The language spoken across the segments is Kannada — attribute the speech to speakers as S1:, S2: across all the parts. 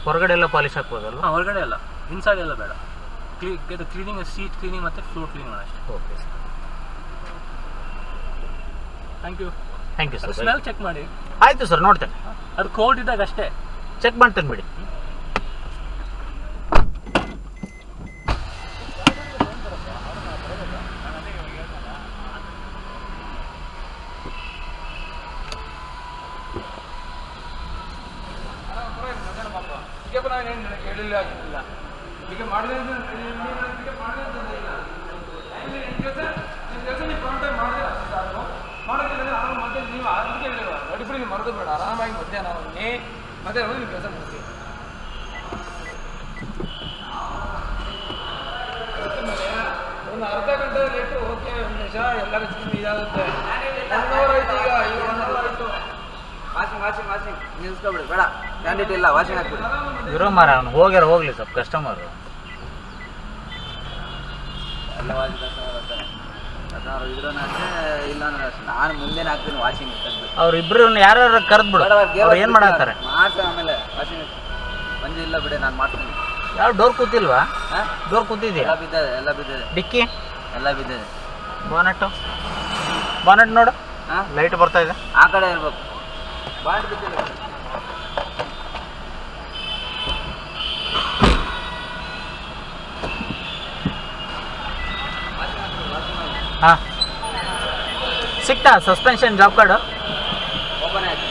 S1: ಹೊರಗಡೆ ಎಲ್ಲ ಪಾಲಿಶ್ ಹಾಕ್ಬೋದಲ್ವ
S2: ಹಾಂ ಹೊರಗಡೆ ಅಲ್ಲ ಇನ್ಸೈಡ್ ಎಲ್ಲ ಬೇಡ ಕ್ಲೀ ಇದು ಕ್ಲೀನಿಂಗ್ ಸೀಟ್ ಕ್ಲೀನಿಂಗ್ ಮತ್ತು ಫ್ಲೋರ್ ಕ್ಲೀನಿಂಗ್ ಅಷ್ಟೇ
S1: okay sir
S2: thank you
S1: thank you
S2: ಅದು
S1: ಸರ್
S2: ಸ್ಮೆಲ್ ಚೆಕ್ ಮಾಡಿ
S1: ಆಯಿತು ಸರ್ ನೋಡ್ತೇನೆ
S2: ಅದು ಕೋಲ್ಡ್ ಇದ್ದಾಗ ಅಷ್ಟೇ
S1: ಚೆಕ್ ಮಾಡ್ತೇನೆ ಬಿಡಿ
S3: ಮರದು ಬೇಡ ಆರಾಮಾಗಿ ಮಧ್ಯಾಹ್ನ ಅವನ್ನೇ ಮತ್ತೆ ನೀವು ಕೆಲಸ ಮಾಡ್ತೀವಿ ಒಂದು ಅರ್ಧ ಗಂಟೆ ಲೇಟು ಓಕೆ ಒಂದು ನಿಮಿಷ ಎಲ್ಲರ ಚಿಕನ್ ಇದಾಗುತ್ತೆ ಒನ್ ಅವರ್ ಆಯ್ತು ಈಗ ಈಗ ಒನ್ ಅವರ್ ಆಯ್ತು
S4: ವಾಷಿಂಗ್ ವಾಷಿಂಗ್ ವಾಷಿಂಗ್ ನಿಲ್ಸ್ಕೊಬಿಡಿ ಬೇಡ ಕ್ಯಾಂಡಿಡೇಟ್ ಇಲ್ಲ ವಾಷಿಂಗ್ ಹಾಕ್ಬಿಡಿ
S1: ಇರೋ ಮಾರ ಅವ್ನು ಹೋಗ್ಯಾರ ಹೋಗ್ಲಿ ಸ್ವಲ್ಪ ಕಸ್ಟಮರ್
S4: ಎಲ್ಲ ವಾಷಿಂಗ್ ಕಸ್ಟಮರ್ ಬರ್ತಾರೆ ಕಸ್ಟಮರ್ ಇದ್ರೂ ಅಷ್ಟೇ ಇಲ್ಲ ಅಂದ್ರೆ ಅಷ್ಟೇ ನಾನು ಮುಂದೆನೇ ಹಾಕ್ತೀನಿ ವಾಷಿಂಗ್ ತೆಗ್ದು
S1: ಅವ್ರಿಬ್ರು ಯಾರು ಕರೆದು ಬಿಡು ಅವ್ರು ಏನು ಮಾಡತ್ತಾರೆ
S4: ಮಾಡ್ತಾರೆ ಆಮೇಲೆ ವಾಷಿಂಗ್ ಬಂದಿ ಇಲ್ಲ ಬಿಡಿ ನಾನು ಮಾಡ್ತೀನಿ
S1: ಯಾವ ಡೋರ್ ಕೂತಿಲ್ವಾ
S4: ಹಾಂ
S1: ಡೋರ್ ಕೂತಿದ್ಯಾ
S4: ಎಲ್ಲ ಬಿದ್ದಿದೆ ಎಲ್ಲ ಬಿದ್ದಿದೆ
S1: ಡಿಕ್ಕಿ
S4: ಎಲ್ಲ ಬಿದ್ದಿದೆ
S1: ಬಾನೆಟ್ಟು ಬಾನೆಟ್ ನೋಡು
S4: ಹಾಂ
S1: ಲೈಟ್ ಬರ್ತಾ ಇದೆ
S4: ಆ ಕಡೆ ಇರ್ಬೇಕು ಬಾಂಡ್ ಬಿದ್ದಿಲ್ಲ
S1: ಹಾಂ ಸಿಕ್ತಾ ಸಸ್ಪೆನ್ಷನ್ ಜಾಬ್ ಕಾರ್ಡು
S4: ಓಪನ್ ಆಯ್ತು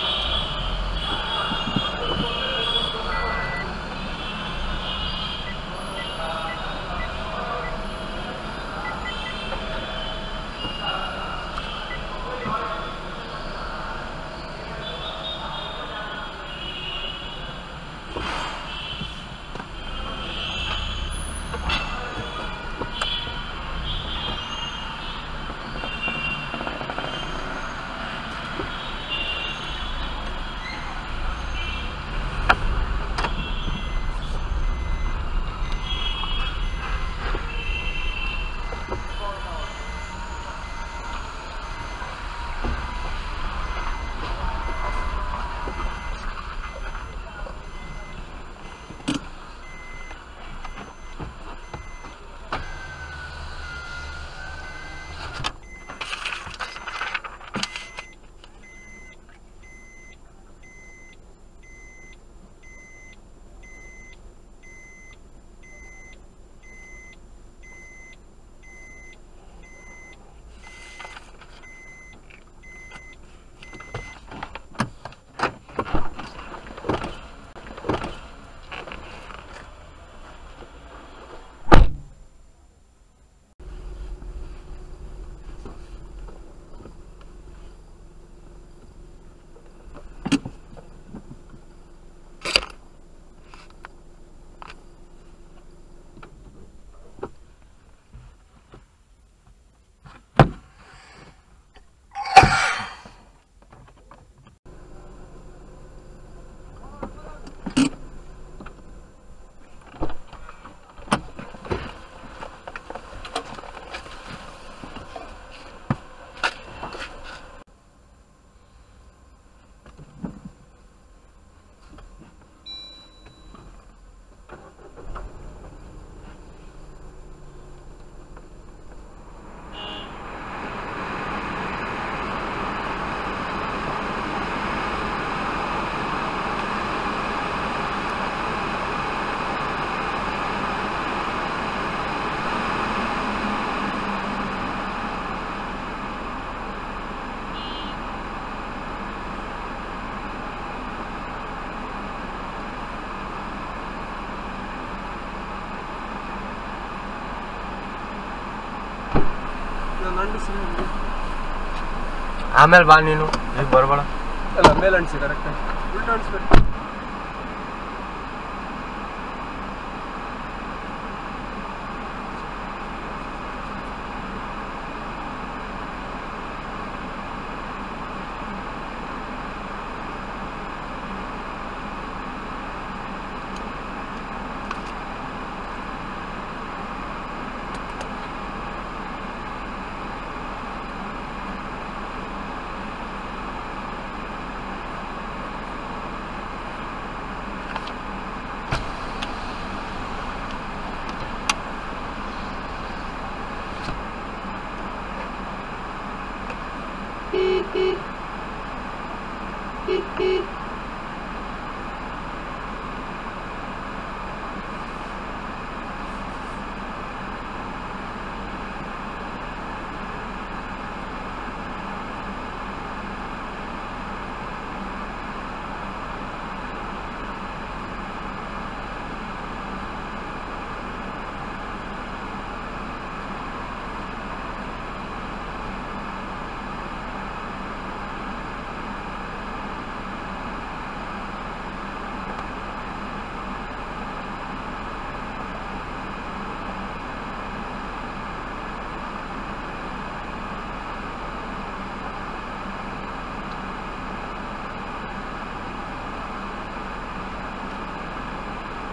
S3: ಆಮೇಲೆ ಬಾ ನೀನು
S1: ಈಗ ಬರಬೇಡ
S3: ಅಲ್ಲ ಮೇಲೆ ಅನ್ಸಿ ಕರೆಕ್ಟ್ ಉಲ್ಟಾ ಅನ್ಸ್ಬೇಕು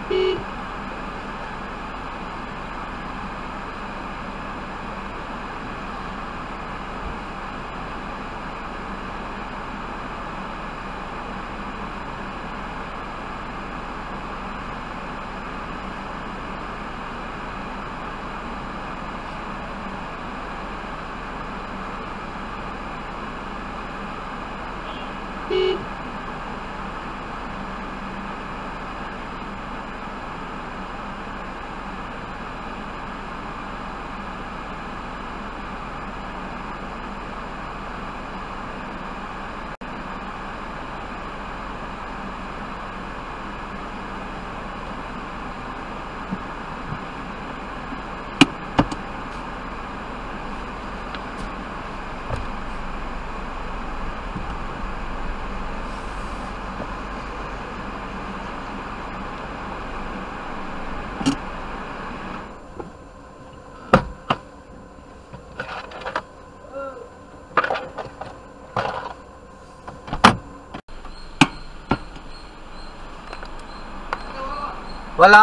S3: ವಲ್ಲ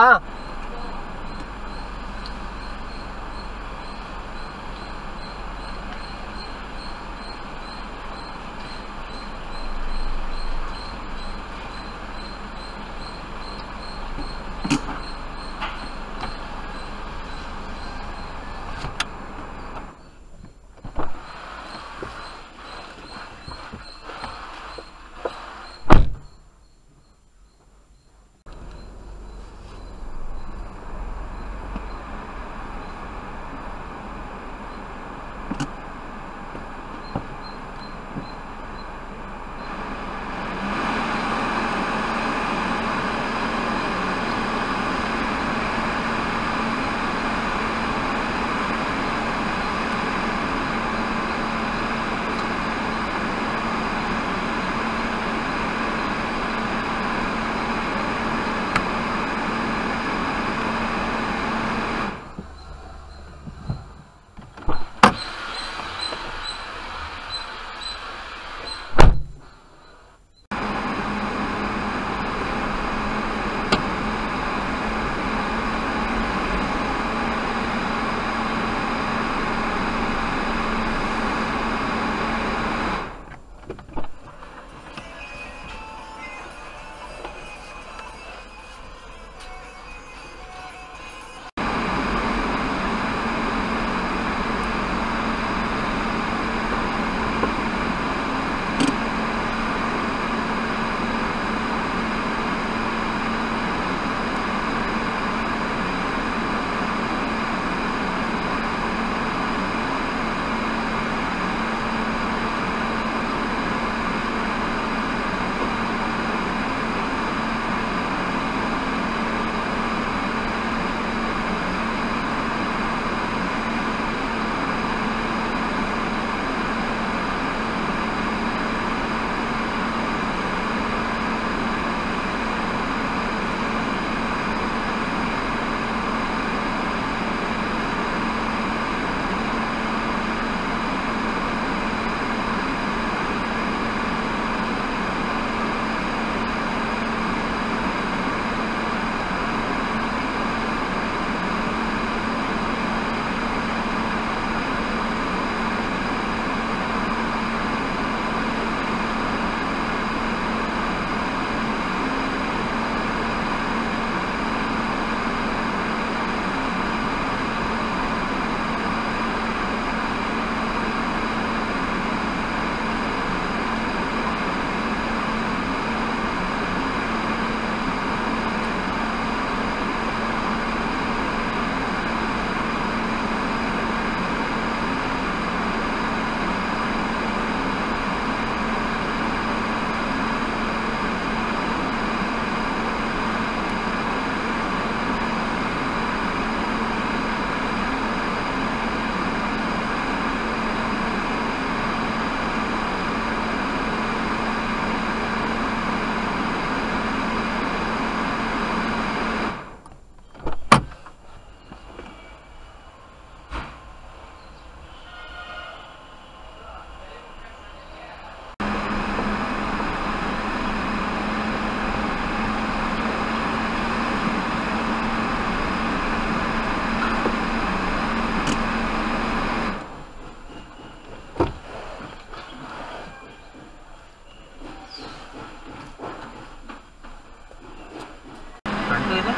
S1: ರೆಕಾರ್ಡಿಂಗ್ ಇದೆ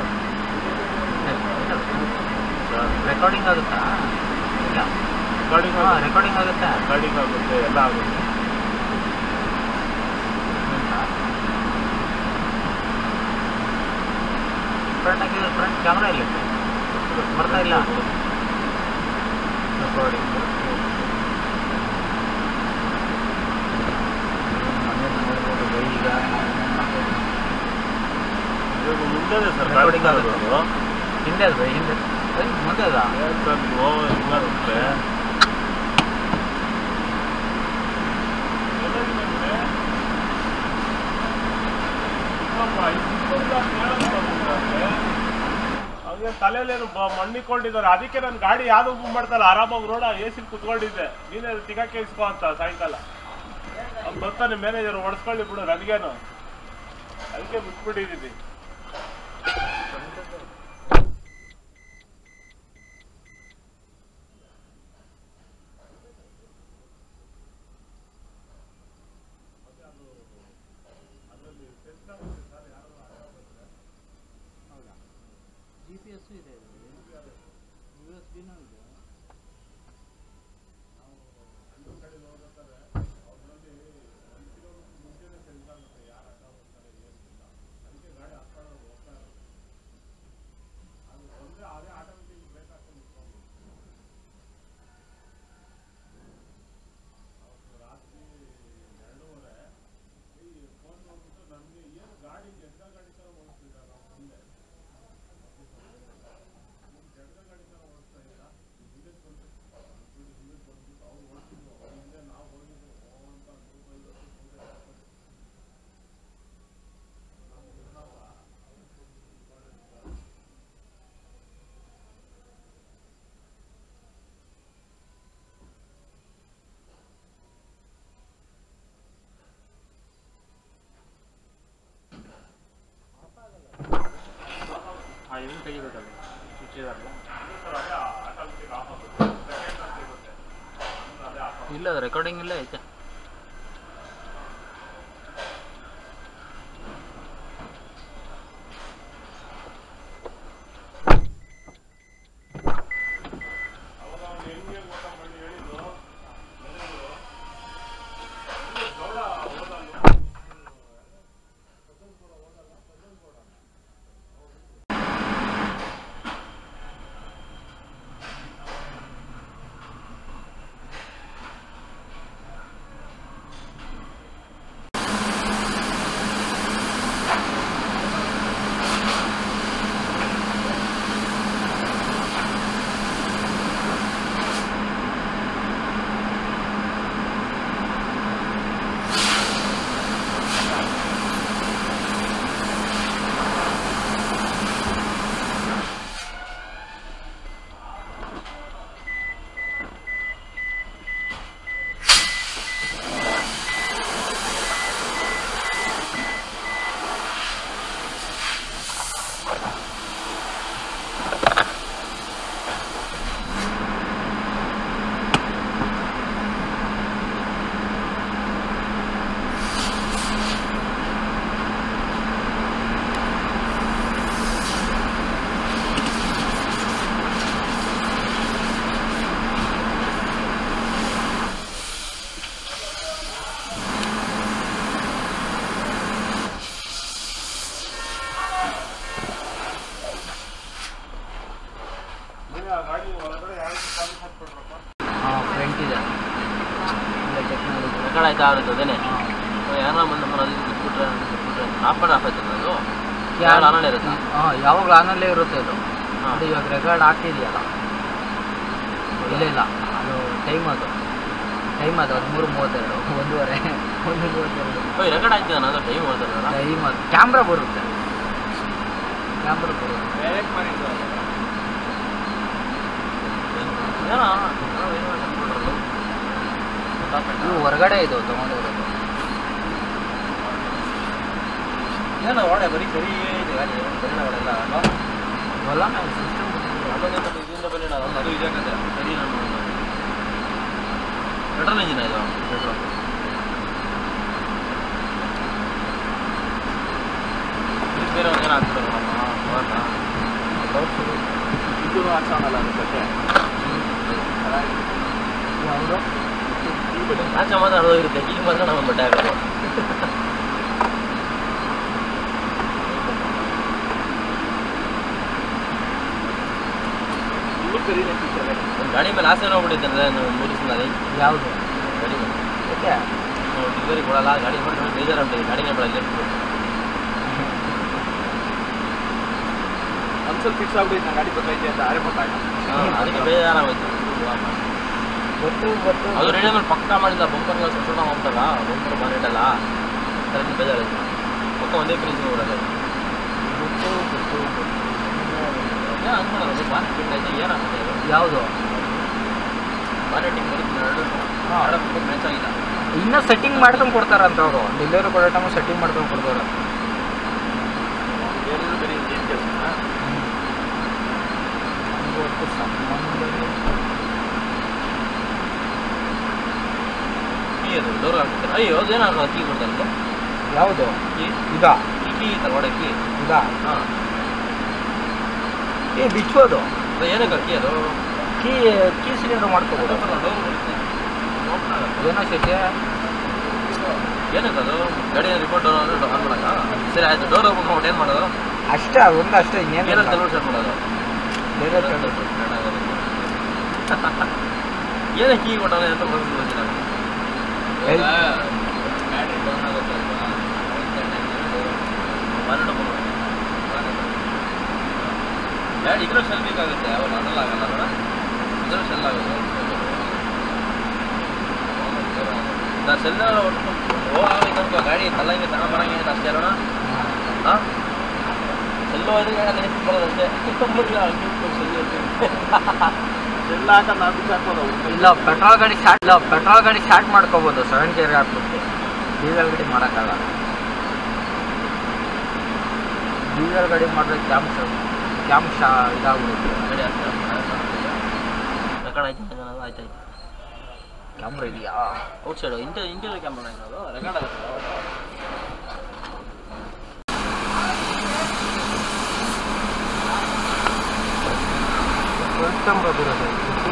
S1: ರೆಕಾರ್ಡಿಂಗ್ ಆಗುತ್ತಾ ಇಲ್ಲ
S5: ರೆಕಾರ್ಡಿಂಗ್
S1: ಹಾಂ ರೆಕಾರ್ಡಿಂಗ್ ಆಗುತ್ತೆ
S5: ರೆಕಾರ್ಡಿಂಗ್ ಆಗುತ್ತೆ ಎಲ್ಲ ಆಗುತ್ತೆ
S1: ಫ್ರಂಟ್ ಹಾಕಿದ್ರೆ ಫ್ರಂಟ್ ಕ್ಯಾಮ್ರಾ ಇಲ್ಲ ಬರ್ತಾ ಇಲ್ಲ ರೆಕಾರ್ಡಿಂಗ್ ಈಗ
S5: ಇವಾಗ ಮುಂದೆ ಸರ್
S1: Recording
S5: ಕಾಣಿಸ್ತಾ
S1: ಆಗುತ್ತೆ.
S5: ಇರೋದು
S1: ಹಿಂದೆ ಅದು ಹಿಂದೆ ಏ, ಮುಂದೆ ಅದ
S5: ಏನ್ ಸರ್ ನೀವು ಹಿಂಗಾಗುತ್ತೆ ಅವ್ರಿಗೆ ತಲೆಯಲ್ಲೇನು ಮಣ್ಣಿಕೊಂಡಿದ್ದಾರೆ ಅದಕ್ಕೆ ನನ್ನ ಗಾಡಿ ಯಾವ್ದು ಬುಕ್ ಮಾಡ್ತಾರಲ್ಲ ಆರಾಮಾಗಿ ರೋಡ ಎ ಸಿ ಕುತ್ಕೊಂಡಿದ್ದೆ ನೀನೇ ತಿಗಾಕೆ ಇಸ್ಕೋ ಅಂತ ಸಾಯಂಕಾಲ ಅವ್ನು ಬರ್ತಾನೆ ಮ್ಯಾನೇಜರ್ ಹೊಡ್ಸ್ಕೊಳ್ಳಿ ಬಿಡು ನನಗೇನು ಅದಕ್ಕೆ ಬಿಟ್ಬಿಟ್ಟಿದ್ದೀನಿ
S1: ಜಿ ಪಿ ಎಸ್ ಇದೆ ಯು ಎಸ್ ಬಿನೂ ಇದೆ ಇಲ್ಲ ಅದು ರೆಕಾರ್ಡಿಂಗ್ ಇಲ್ಲ ಐತೆ
S5: ಗಾಡಿ ಒಳಗಡೆ ಯಾರು ಖಾಲಿ ಕೊಟ್ಬಿಡ್ರಪ್ಪ
S1: ಹಾಂ ಫ್ರಂಟ್ ಇದೆ ಒಳ್ಳೆ ಟೆಕ್ನಾಲಜಿ
S2: ರೆಕಾರ್ಡ್ ಆಯ್ತಾ ಆಗುತ್ತೆ ಅದೇನೆ ಯಾರೋ ಬಂದು ನಮ್ಮ ಅದು ಬಿಟ್ಬಿಟ್ರೆ ಬಿಟ್ಬಿಟ್ರೆ ಆಫ್ ಮಾಡಿ ಆಫ್ ಆಯ್ತದೆ ಅದು ಯಾರು ಆನಲ್ಲೇ ಇರುತ್ತಾ
S1: ಹಾಂ ಯಾವಾಗಲೂ ಆನಲ್ಲೇ ಇರುತ್ತೆ ಅದು
S2: ಹಾಂ
S1: ಅದು ಇವಾಗ ರೆಕಾರ್ಡ್ ಹಾಕಿದೆಯಲ್ಲ ಇಲ್ಲ ಇಲ್ಲ ಅದು ಟೈಮ್ ಅದು ಟೈಮ್ ಅದು ಹದಿಮೂರು ಮೂವತ್ತೆರಡು ಒಂದೂವರೆ ಒಂದು ಮೂವತ್ತೆರಡು
S2: ಓಯ್ ರೆಕಾರ್ಡ್ ಆಯ್ತು ನಾನು ಅದು ಟೈಮ್ ಓದ್ತಾರಲ್ಲ
S1: ಟೈಮ್ ಅದು ಕ್ಯಾಮ್ರಾ ಬರುತ್ತೆ ಕ್ಯಾಮ್ರಾ ಬರುತ್ತೆ
S4: ಡೈರೆಕ್ಟ್ ಮಾಡಿದ್ದು
S2: ಏನೋ ಏನೋ ಏನೋ ಅಂದ್ಬಿಟ್ರಲ್ಲ. ಗೊತ್ತಾಗ್ಬಿಟ್ಟ.
S1: ಇದು ಹೊರಗಡೆ ಇದು ತೊಗೊಂಡಿರೋದು
S2: ಏನೋ ಒಳ್ಳೆ ಬರೀ ಸರಿ ಇದೆ ಗಾಡಿ ಪರಿಣಾಮಗಳೆಲ್ಲ ಅಲ್ವಾ
S1: ಹೊಲ ಸಿಸ್ಟಮ್
S2: ಅದೊಂದು ಸ್ವಲ್ಪ ಇದರಿಂದ ಪರಿಣಾಮ ಅದು ಅದು ಇದಾಗತ್ತೆ ಸರಿ ನಾನು ಪೆಟ್ರೋಲ್ ಇಂಜಿನ್ ಇದು ಪೆಟ್ರೋಲ್ ಬೇರೆ ಒಂದು ಏನೋ ಹಾಕ್ಬಿಡೋಣ ಇದು ಹಾಕ್ಸೋಣಲ್ಲ ಅನ್ಸುತ್ತೆ
S1: ಯಾವುದು
S2: ಆಚೆ ಮಾತ್ರ ಹರಿದೋಗಿರುತ್ತೆ ಈಗ ಮಾತ್ರ ನಮ್ಮ ಬಟ್ಟೆ ಹಾಕೋದು ಒಂದ್ ಗಾಡಿ ಮೇಲೆ ಆಸೆ ಹೋಗ್ಬಿಟ್ಟಿದ್ದೆ ಅಂದ್ರೆ ಮೂರು ದಿವಸದಲ್ಲಿ
S1: ಯಾವುದು
S2: ಗಾಡಿ ಮೇಲೆ
S1: ಯಾಕೆ
S2: ಡೆಲಿವರಿ ಕೊಡಲ್ಲ ಗಾಡಿ ಮಾಡಿ ಬೇಜಾರಾಗ್ತದೆ ಗಾಡಿಗೆ ಬೆಳಗ್ಗೆ
S4: ಒಂದ್ಸಲ ಫಿಕ್ಸ್ ಆಗ್ಬಿಟ್ಟು ನಾ ಗಾಡಿ ಬರ್ತೈತೆ ಅಂತ ಆರೆ ಗೊತ್ತಾಯ್ತು
S2: ಅದಕ್ಕೆ ಬೇಜಾರಾಗೋಯ್ತು
S1: ಗೊತ್ತು ಗೊತ್ತು
S2: ಅದು ರೇಡಿಯೋ ಮೇಲೆ ಪಕ್ಕ ಮಾಡಿಲ್ಲ ಬಂಪರ್ ಎಲ್ಲ ಸುತ್ತ ಹೋಗ್ತಲ್ಲ ಬಂಪರ್ ಬಾನೆಟಲ್ಲ ಅದಕ್ಕೆ ಬೇಜಾರಾಯ್ತು ಪಕ್ಕ ಒಂದೇ ಫಿನಿಶಿಂಗ್ ಹೊಡೋದು
S1: ಗೊತ್ತು ಗೊತ್ತು ಗೊತ್ತು.
S2: ಏನು ಅನ್ಕೊಳ್ಳೋದು ಬಾನೆಟ್ ಬಿಟ್ಟೈತೆ ಏನಾಗುತ್ತೆ ಇದು
S1: ಯಾವುದು
S2: ಬಾನೆಟಿಂಗ್ ಬರುತ್ತೆ ಎರಡು
S1: ಹಾ.
S2: ಎರಡು ಮ್ಯಾಚ್ ಆಗಿಲ್ಲ
S1: ಇನ್ನೂ ಸೆಟ್ಟಿಂಗ್ ಮಾಡ್ಕೊಂಡು ಕೊಡ್ತಾರಂತ ಅವರು ಡೆಲಿವರಿ ಕೊಡೋ ಟೈಮ್ ಸೆಟ್ಟಿಂಗ್ ಮಾಡ್ಕೊಂಡು ಕೊಡ್ತಾರೆ
S2: ಏನಿದ್ರು ಬರೀ ಇಂಜಿನ್ ಕೆಲಸ
S1: ಗೊತ್ತು ಸಂಬಂಧನೇ
S2: ಕೀ ಅದು ಡೋರ್ ಹಾಕ್ತಾರೆ ಅಯ್ಯೋ ಅದೇನಾಗ ಕೀ ಕೊಡ್ತಾರೆ
S1: ಯಾವುದು
S2: ಕೀ
S1: ಇದಾ
S2: ಈ ಕೀ ಇತ್ತಲ್ಲ ಒಡೆ ಕೀ
S1: ಇದಾ
S2: ಹಾಂ
S1: ಏ ಬಿಚ್ಚೋದು
S2: ಏನಕ್ಕೆ ಕೀ ಅದು
S1: ಕೀ ಕೀ ಸಿಲಿಂಡರ್ ಮಾಡ್ಕೋಬೋದು
S2: ಡೋರ್ ಬರುತ್ತೆ
S1: ಏನೋ ಶಶಿ
S2: ಏನಕ್ಕೆ ಅದು ಗಾಡಿ ರಿಮೋಟ್ ಡೋರ್ ಅಂದ್ರೆ ಆನ್ ಮಾಡಕ್ಕ ಸರಿ ಆಯ್ತು ಡೋರ್ ಓಪನ್ ಮಾಡ್ಬಿಟ್ಟು ಏನು ಮಾಡೋದು
S1: ಅಷ್ಟೇ ಅದೊಂದು ಅಷ್ಟೇ ಇನ್ನೇನು
S2: ಏನಂತ ತಲೆಬಿಟ್ಟು ಸ್ಟಾರ್ಟ್ ಮಾಡೋದು
S1: ಬೇರೆ ತಗೊಂಡು
S2: ಏನೇ ಕೀ ಕೊಟ್ಟಾನೆ ಅಂತ ಬಂದು ಗೊತ್ತಿಲ್ಲ
S1: ಎಲ್-
S2: ಬ್ಯಾಟ್ರಿ ಡೌನ್ ಆಗುತ್ತೆ ಬ್ಯಾಡ್ ಇದ್ರಲ್ಲಿ ಸೆಲ್ ಬೇಕಾಗುತ್ತೆ ಅವ್ರು ಅದ್ರಲ್ಲಿ ಆಗಲ್ಲ ಅಲ್ವಾ ಇದ್ರಲ್ಲಿ ಸೆಲ್ ಆಗುತ್ತೆ ನಾ ಸೆಲ್ ಓ ಆಗೋಯ್ತು ಗಾಡಿ ತಲೆಗೆ ತಗೊಂಬರಂಗೆ ಅಷ್ಟೇ ಅಲ್ಲ ಹಾಂ ಸೆಲ್ಲು ಹೋದ್ರೆ ಗಾಡಿ ನೆನಪು ಬರೋದಂತೆ
S5: ಎಲ್ಲ ಹಾಕಿ ನಾವು ಬಿಸಾಕ್ಬೋದು
S1: ಇಲ್ಲ ಪೆಟ್ರೋಲ್ ಗಾಡಿ ಸ್ಟಾರ್ಟ್ ಇಲ್ಲ ಪೆಟ್ರೋಲ್ ಗಾಡಿ ಸ್ಟಾರ್ಟ್ ಮಾಡ್ಕೋಬೋದು ಸೆವೆನ್ ಗೇರ್ ಹಾಕ್ಬಿಟ್ಟು ಡೀಸೆಲ್ ಗಾಡಿ ಮಾಡೋಕ್ಕಾಗಲ್ಲ ಡೀಸೆಲ್ ಗಾಡಿ ಮಾಡಿದ್ರೆ ಕ್ಯಾಮ್ ಕ್ಯಾಮ್ ಶಾ ಇದಾಗ್ಬಿಡುತ್ತೆ
S2: ಗಾಡಿ ರೆಕಾರ್ಡ್ ಆಯ್ತು ಆಯ್ತು ಆಯ್ತು
S1: ಕ್ಯಾಮ್ರಾ ಇದೆಯಾ
S2: ಔಟ್ ಸೈಡ್ ಇಂಟೆ ಇಂಟೀರಿಯರ್ ಕ್ಯಾಮ್ರಾ ಅದು ರೆಕಾರ್ಡ್ ಆಗುತ್ತೆ
S1: ಫ್ರಂಟ್ ಕ್ಯಾಮ್ರಾ ಬರೋದು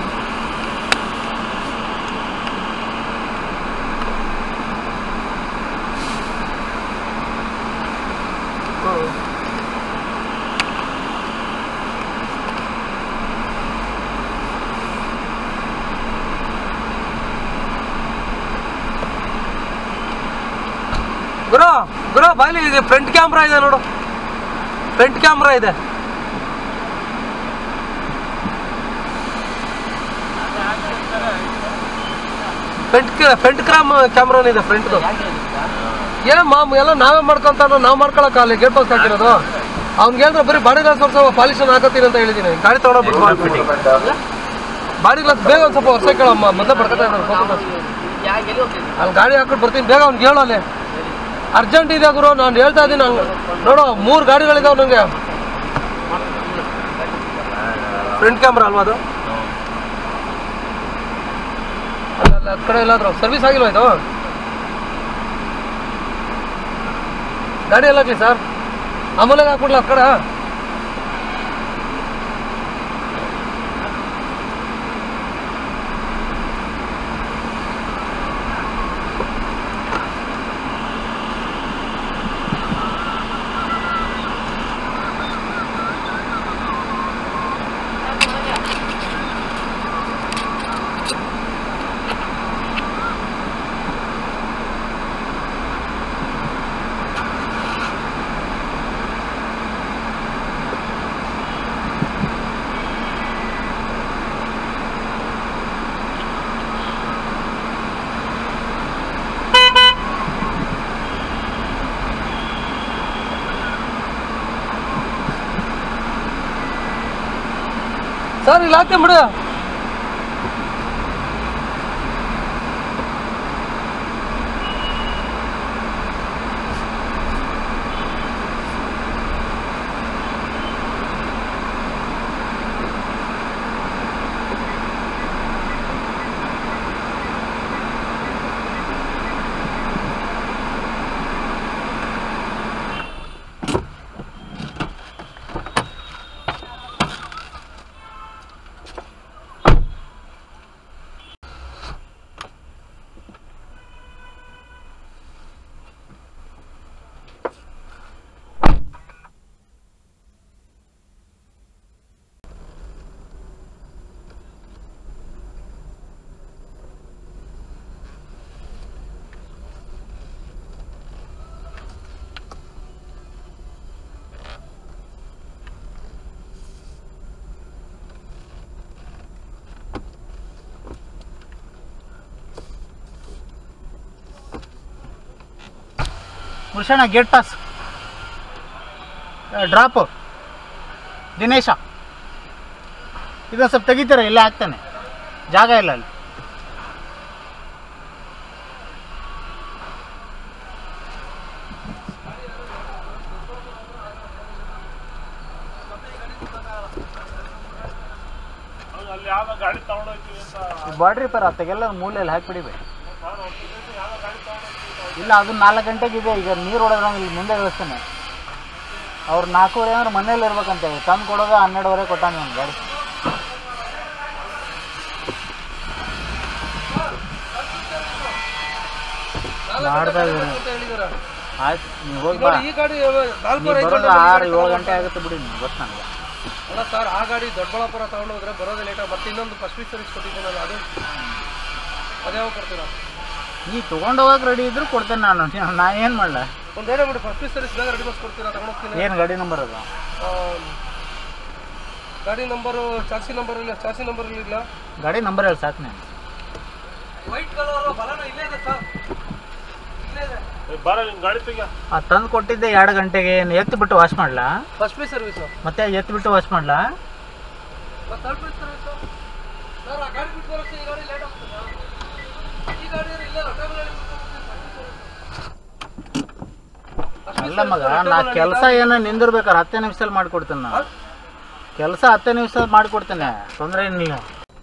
S1: ಗುರು ಗುರು ಬಾಯ್ಲಿ ಇದೆ ಫ್ರಂಟ್ ಕ್ಯಾಮ್ರಾ ಇದೆ ನೋಡು ಫ್ರಂಟ್ ಕ್ಯಾಮ್ರಾ ಇದೆ ಫ್ರಂಟ್ ಫ್ರಂಟ್ ಕ್ರಾಮ್ ಕ್ಯಾಮ್ರಾನ ಇದೆ ಫ್ರಂಟ್ದು ಏನ್ ಮಾಮ್ ಎಲ್ಲ ನಾವೇ ಮಾಡ್ಕೊಂತಾನ ನಾವು ಮಾಡ್ಕೊಳಕ್ಕಾಗಲ್ಲ ಗೇಟ್ ಪಾಸ್ ಹಾಕಿರೋದು ಅವ್ನಿಗೆ ಹೇಳಿದ್ರೆ ಬರೀ ಬಾಡಿ ಗ್ಲಾಸ್ ವರ್ಷ ಪಾಲಿಶನ್ ಹಾಕತ್ತೀನಿ ಅಂತ ಹೇಳಿದ್ದೀನಿ ಗಾಡಿ ತಗೊಂಡೋಗ್ಬಿಟ್ಟು ಬಾಡಿ ಗ್ಲಾಸ್ ಬೇಗ ಒಂದು ಸ್ವಲ್ಪ ವರ್ಷ ಕೇಳಮ್ಮ ಮೊದಲೇ ಬರ್ಕೊತಾ ಇರೋದು ಫೋಟೋ ಅಲ್ಲಿ ಗಾಡಿ ಹಾಕ್ಬಿಟ್ಟು ಬರ್ತೀನಿ ಬೇಗ ಅವ್ನಿಗೆ ಹೇಳು ಅಲ್ಲಿ ಅರ್ಜೆಂಟ್ ಇದೆ ಗುರು ನಾನು ಹೇಳ್ತಾ ಇದ್ದೀನಿ ಹಂಗೆ ನೋಡು ಮೂರು ಗಾಡಿಗಳಿದಾವೆ ನನಗೆ ಫ್ರಂಟ್ ಕ್ಯಾಮ್ರಾ ಅಲ್ವಾ ಅದು ಅಲ್ಲ ಅಲ್ಲ ಆ ಕಡೆ ಎಲ್ಲಾದ್ರು ಸರ್ವಿಸ್ ಆಗಿಲ್ವಾ ಇದು ಗಾಡಿ ಎಲ್ಲ ಹಾಕ್ಲಿ ಸರ್ ಅಮೂಲ್ಯಾಗ ಹಾಕ್ಬಿಡ್ಲ ಆ ಕಡೆ ಸರ್ ಇಲ್ಲಿ ಹಾಕ್ತೀನಿ ಬಿಡು
S6: ಕೃಷ್ಣ ಗೇಟ್ ಪಾಸ್ ಡ್ರಾಪು ದಿನೇಶ ಇದೊಂದು ಸ್ವಲ್ಪ ತೆಗಿತೀರ ಇಲ್ಲೇ ಹಾಕ್ತಾನೆ ಜಾಗ ಇಲ್ಲ ಅಲ್ಲಿ
S5: ಅವ್ನು ಅಲ್ಲಿ ಯಾವ್ದೋ ಗಾಡಿ ತಗೊಂಡೋಗ್ತೀವಿ ಅಂತ
S6: ಬಾಡ್ರಿ ಪರ ತೆಗೆಲ್ಲ ಮೂಲೆಯಲ್ಲಿ ಹಾಕಿಬಿಡಿಬೇಕು ಇಲ್ಲ ಅದು ನಾಲ್ಕು ಗಂಟೆಗೆ ಇದೆ ಈಗ ನೀರು ಹೊಡೆದ್ರೆ ನಾವು ಇಲ್ಲಿ ಮುಂದೆ ಇಳಿಸ್ತಾನೆ ಅವ್ರು ನಾಲ್ಕೂವರೆ ಅಂದ್ರೆ ಮನೇಲಿ ಇರ್ಬೇಕಂತ ತಂದು ಕೊಡೋದು ಹನ್ನೆರಡುವರೆ ಕೊಟ್ಟಾನೆ ಒಂದು ಗಾಡಿ ಮಾಡ್ತಾ ಇದ್ದೀನಿ.
S1: ಅಂತ ಹೇಳಿದಾರೆ.
S6: ಆಯ್ತು ನೀವು ಹೋಗಿ
S1: ಈಗ
S6: ಬಾ
S1: ನೋಡಿ, ಈ ಗಾಡಿ ನಾಲ್ಕೂವರೆ
S6: ನೀವು
S1: ಐದು
S6: ಬರೋದು
S1: ಗಂಟೆ
S6: ಆರು
S1: ಮೇಲೆ
S6: ಏಳು ಗಂಟೆ ಆಗುತ್ತೆ ಬಿಡಿ ನೀವು ಬಸ್ ನನಗೆ
S1: ಅಲ್ಲ ಸರ್ ಆ ಗಾಡಿ ದೊಡ್ಡಬಳ್ಳಾಪುರ ತಗೊಂಡು ಹೋದ್ರೆ ಬರೋದೇ ಲೇಟ್ ಮತ್ತೆ ಇನ್ನೊಂದು ಫಸ್ಟ್ ವೀಕ್ ಸರ್ವಿಸ್ ಕೊಟ್ಟಿದ್ದೀನಲ್ಲ ಅದು ಅದೇ ಯಾವಾಗ ಕೊಡ್ತೀರಾ
S6: ನೀ ತೊಗೊಂಡು ಹೋಗಕ್ಕೆ ರೆಡಿ ಇದ್ರು ಕೊಡ್ತೇನೆ ನಾನು ನಾನು ಏನು ಮಾಡಲ
S1: ಒಂದು ಏನೋ ಬಿಡಿ ಫಸ್ಟ್ ವೀಕ್ ಸರ್ವಿಸ್ ಬೇಗ ರೆಡಿ ಮಾಡಿಸಿ ಕೊಡ್ತೀರಾ ತಗೊಂಡು ಹೋಗ್ತೀನಿ
S6: ಏನು ಗಾಡಿ ನಂಬರ್ ಅದು
S1: ಆ, ಗಾಡಿ ನಂಬರು ಚಾರ್ಸಿ ನಂಬರ್ ಇಲ್ಲ ಚಾರ್ಸಿ ನಂಬರ್ ಇಲ್ಲ
S6: ಗಾಡಿ ನಂಬರ್ ಹೇಳಿ ಸಾಕು ನಾನು
S1: ವೈಟ್ ಕಲರ್ ಬಲನ ಇಲ್ಲೇ ಇದೆ ಸರ್ ಇಲ್ಲೇ ಇದೆ
S5: ಏ, ಬರ ನಿನ್ ಗಾಡಿ ತೆಗಿಯ
S6: ಆ ತಂದು ಕೊಟ್ಟಿದ್ದೆ ಎರಡು ಗಂಟೆಗೆ ಏನು ಎತ್ತು ಬಿಟ್ಟು ವಾಶ್ ಮಾಡಲಾ
S1: ಫಸ್ಟ್ ವೀಕ್ ಸರ್ವಿಸು
S6: ಮತ್ತೆ ಎತ್ತು ಬಿಟ್ಟು ವಾಶ್ ಮಾಡಲಾ
S1: ಮತ್ತೆ ಥರ್ಡ್ ವೀಕ್ ಸರ್ವಿಸು ಸರ್ ಆ ಗಾಡಿ ಬಿಟ್ಟು ಬರೋಕ್ಕೆ ಈ ಗಾಡಿ ಲೇಟ್ ಆಗ್ತದಾ ಈ ಗಾಡಿ ಇಲ್ಲ ಟೇಬಲ್
S6: ಅಲ್ಲ ಮಗ ನಾ ಕೆಲಸ ಏನೋ ನಿಂದಿರ್ಬೇಕಾರೆ ಹತ್ತೇ ನಿಮಿಷದಲ್ಲಿ ಮಾಡಿಕೊಡ್ತೇನೆ ನಾನು ಕೆಲಸ ಹತ್ತೇ ನಿಮಿಷದಲ್ಲಿ ಮಾಡಿಕೊಡ್ತೇನೆ ತೊಂದರೆ ಏನಿಲ್ಲ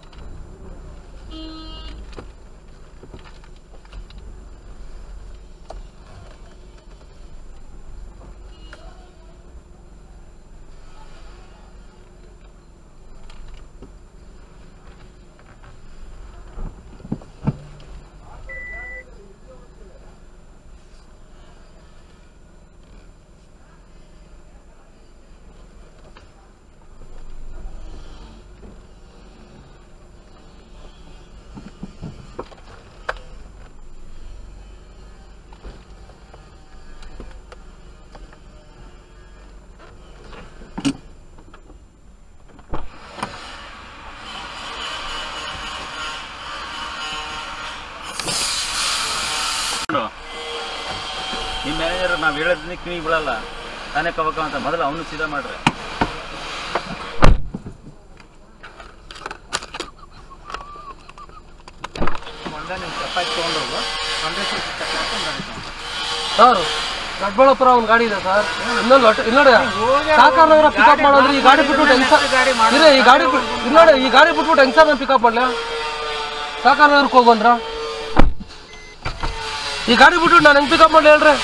S2: ನಿಮ್ಮ ಮ್ಯಾನೇಜರ್ ನಾವು ಹೇಳೋದನ್ನ ಕಿವಿ ಬಿಡಲ್ಲ ತಾನೇ ಕವಕ ಅಂತ ಮೊದಲು ಅವನು ಸೀದಾ ಮಾಡ್ರಿ
S6: ಒಂದೇ ನಿಮ್ಮ ಚಪಾತಿ ತೊಗೊಂಡೋಗು ಒಂದೇ ಸ್ವಲ್ಪ ಚಪಾತಿ ಒಂದು ಗಾಡಿ ತಗೊಂಡು
S1: ಸರ್ ದೊಡ್ಡಬಳ್ಳಾಪುರ ಒಂದು ಗಾಡಿ ಇದೆ ಸರ್ ಇನ್ನೊಂದು ಒಟ್ಟು ಇಲ್ಲಿ ನೋಡಿ ಸಾಕಾರನವರ ಪಿಕಪ್ ಮಾಡೋದ್ರೆ ಈ ಗಾಡಿ ಬಿಟ್ಬಿಟ್ಟು ಹೆಂಗ್ ಸರ್ ಇದೆ ಈ ಗಾಡಿ ಬಿಟ್- ಇಲ್ಲಿ ನೋಡಿ ಈ ಗಾಡಿ ಬಿಟ್ಬಿಟ್ಟು ಹೆಂಗ್ ಸರ್ ನಾನು ಪಿಕಪ್ ಮಾಡ್ಲ ಸಾಕಾರನವ್ರಿಗೆ ಹೋಗಂದ್ರ ಈ ಗಾಡಿ ಬಿಟ್ಬಿಟ್ಟು ನಾನು ಹೆಂಗ್ ಪಿಕಪ್ ಮಾಡ್ಲಿ ಹೇಳ್ರಿ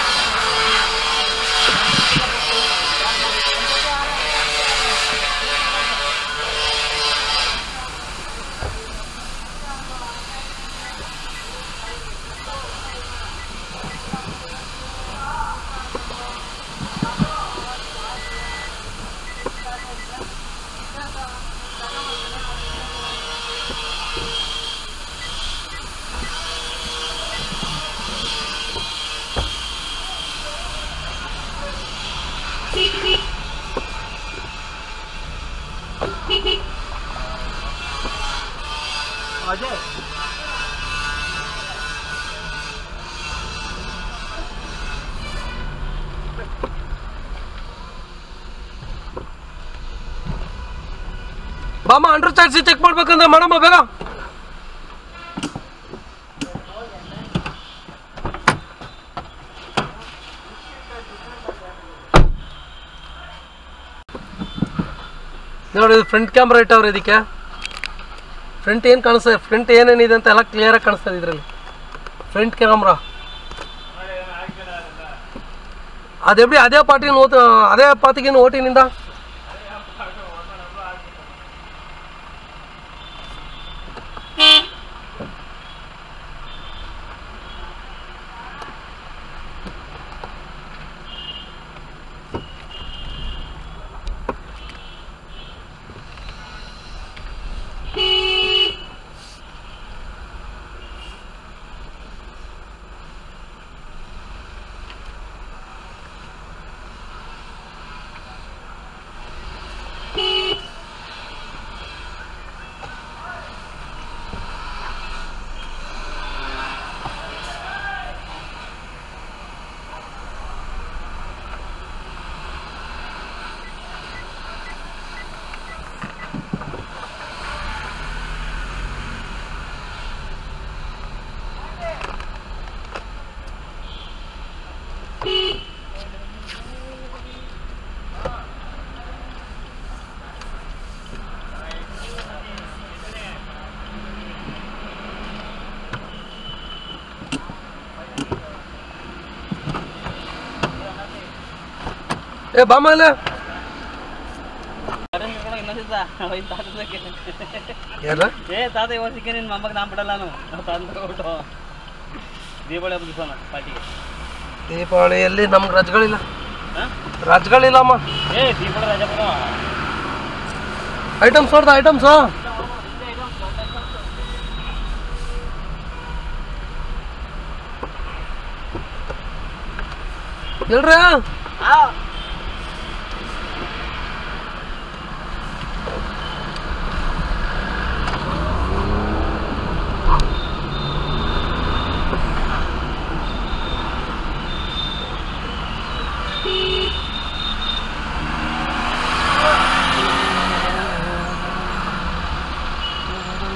S6: ಅಜಯ್
S1: ಬಾಮ ಅಂಡರ್ ಚಾರ್ಜ್ ಚೆಕ್ ಮಾಡ್ಬೇಕಂದ್ರೆ ಮಾಡಮ್ಮ ಬೇಗ ನೋಡಿ ಫ್ರಂಟ್ ಕ್ಯಾಮ್ರಾ ಇಟ್ಟವ್ರೆ ಇದಕ್ಕೆ ಫ್ರಂಟ್ ಏನು ಕಾಣಿಸ್ತದೆ ಫ್ರಂಟ್ ಏನೇನಿದೆ ಅಂತ ಎಲ್ಲ ಕ್ಲಿಯರಾಗಿ ಕಾಣಿಸ್ತದೆ ಇದರಲ್ಲಿ ಫ್ರಂಟ್ ಕ್ಯಾಮ್ರಾ ಅದೆಪ್ಪಡಿ ಅದೇ ಪಾರ್ಟಿನ ಓಟ್ ಅದೇ ಪಾತಿಗಿನ ಓಟಿನಿಂದ ಏ ಬಾಮಲೆ ಯಾರ
S7: ಏ ತಾತ ಇವತ್ತು ಸಿಕ್ಕ ನಿನ್ನ ಮೊಮ್ಮಗ ನಾ ಬಿಡಲ್ಲ ನಾನು ತಂದ್ಬಿಟ್ಟು ದೀಪಾವಳಿ ಹಬ್ಬದ ದಿವಸ ಪಾರ್ಟಿಗೆ
S1: ದೀಪಾವಳಿಯಲ್ಲಿ ನಮ್ಗೆ ರಜಗಳಿಲ್ಲ
S7: ಹಾ?
S1: ರಜಗಳಿಲ್ಲಮ್ಮ
S7: ಏ ದೀಪಾವಳಿ ರಜಾ ಬಿಡು
S1: ಐಟಮ್ಸ್ ನೋಡ್ದ ಐಟಮ್ಸು ಹೇಳ್ರ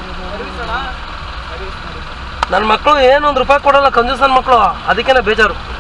S1: ನನ್ನ ಮಕ್ಕಳು ಏನು ಒಂದು ರೂಪಾಯಿ ಕೊಡಲ್ಲ ಕಂಜೂಸನ್ ಮಕ್ಕಳು ಅದಕ್ಕೇನೆ ಬೇಜಾರು